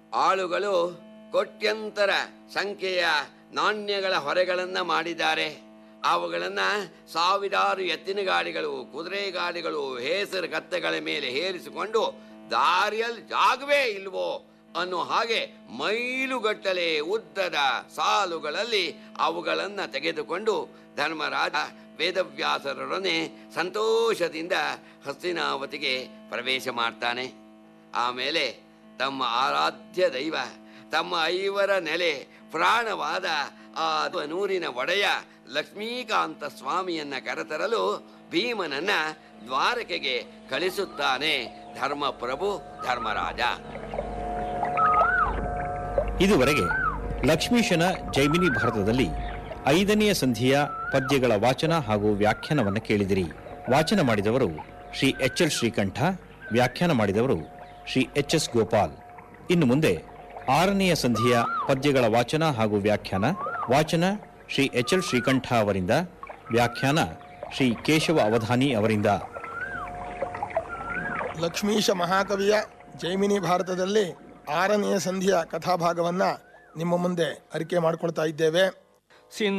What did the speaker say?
ಆಳುಗಳು ಕೋಟ್ಯಂತರ ಸಂಖ್ಯೆಯ ನಾಣ್ಯಗಳ ಹೊರೆಗಳನ್ನ ಮಾಡಿದ್ದಾರೆ ಅವುಗಳನ್ನ ಸಾವಿರಾರು ಎತ್ತಿನ ಗಾಡಿಗಳು ಕುದುರೆ ಗಾಡಿಗಳು ಹೇಸರು ಕತ್ತೆಗಳ ಮೇಲೆ ಹೇರಿಸಿಕೊಂಡು ದಾರಿಯಲ್ಲಿ ಜಾಗವೇ ಇಲ್ವೋ ಅನ್ನೋ ಹಾಗೆ ಮೈಲುಗಟ್ಟಲೆ ಉದ್ದದ ಸಾಲುಗಳಲ್ಲಿ ಅವುಗಳನ್ನ ತೆಗೆದುಕೊಂಡು ಧರ್ಮರಾಜ ವೇದವ್ಯಾಸರೊಡನೆ ಸಂತೋಷದಿಂದ ಹಸ್ತಿನಾವತಿಗೆ ಪ್ರವೇಶ ಮಾಡ್ತಾನೆ ಆಮೇಲೆ ತಮ್ಮ ಆರಾಧ್ಯ ದೈವ ತಮ್ಮ ಐವರ ನೆಲೆ ಪ್ರಾಣವಾದ ಆ ನೂರಿನ ಒಡೆಯ ಲಕ್ಷ್ಮೀಕಾಂತ ಸ್ವಾಮಿಯನ್ನ ಕರೆತರಲು ಭೀಮನನ್ನ ದ್ವಾರಕೆಗೆ ಕಳಿಸುತ್ತಾನೆ ಧರ್ಮಪ್ರಭು ಧರ್ಮರಾಜ ಇದುವರೆಗೆ ಲಕ್ಷ್ಮೀಶನ ಜೈಮಿನಿ ಭಾರತದಲ್ಲಿ ಐದನೆಯ ಸಂಧಿಯ ಪದ್ಯಗಳ ವಾಚನ ಹಾಗೂ ವ್ಯಾಖ್ಯಾನವನ್ನು ಕೇಳಿದಿರಿ ವಾಚನ ಮಾಡಿದವರು ಶ್ರೀ ಎಚ್ ಎಲ್ ಶ್ರೀಕಂಠ ವ್ಯಾಖ್ಯಾನ ಮಾಡಿದವರು ಶ್ರೀ ಎಚ್ ಎಸ್ ಗೋಪಾಲ್ ಇನ್ನು ಮುಂದೆ ಆರನೆಯ ಸಂಧಿಯ ಪದ್ಯಗಳ ವಾಚನ ಹಾಗೂ ವ್ಯಾಖ್ಯಾನ ವಾಚನ ಶ್ರೀ ಎಚ್ ಎಲ್ ಶ್ರೀಕಂಠ ಅವರಿಂದ ವ್ಯಾಖ್ಯಾನ ಶ್ರೀ ಕೇಶವ ಅವಧಾನಿ ಅವರಿಂದ ಲಕ್ಷ್ಮೀಶ ಮಹಾಕವಿಯ ಜೈಮಿನಿ ಭಾರತದಲ್ಲಿ ಆರನೆಯ ಸಂಧಿಯ ಕಥಾಭಾಗವನ್ನು ನಿಮ್ಮ ಮುಂದೆ ಅರಿಕೆ ಮಾಡಿಕೊಳ್ತಾ ಇದ್ದೇವೆ ಸಿನ್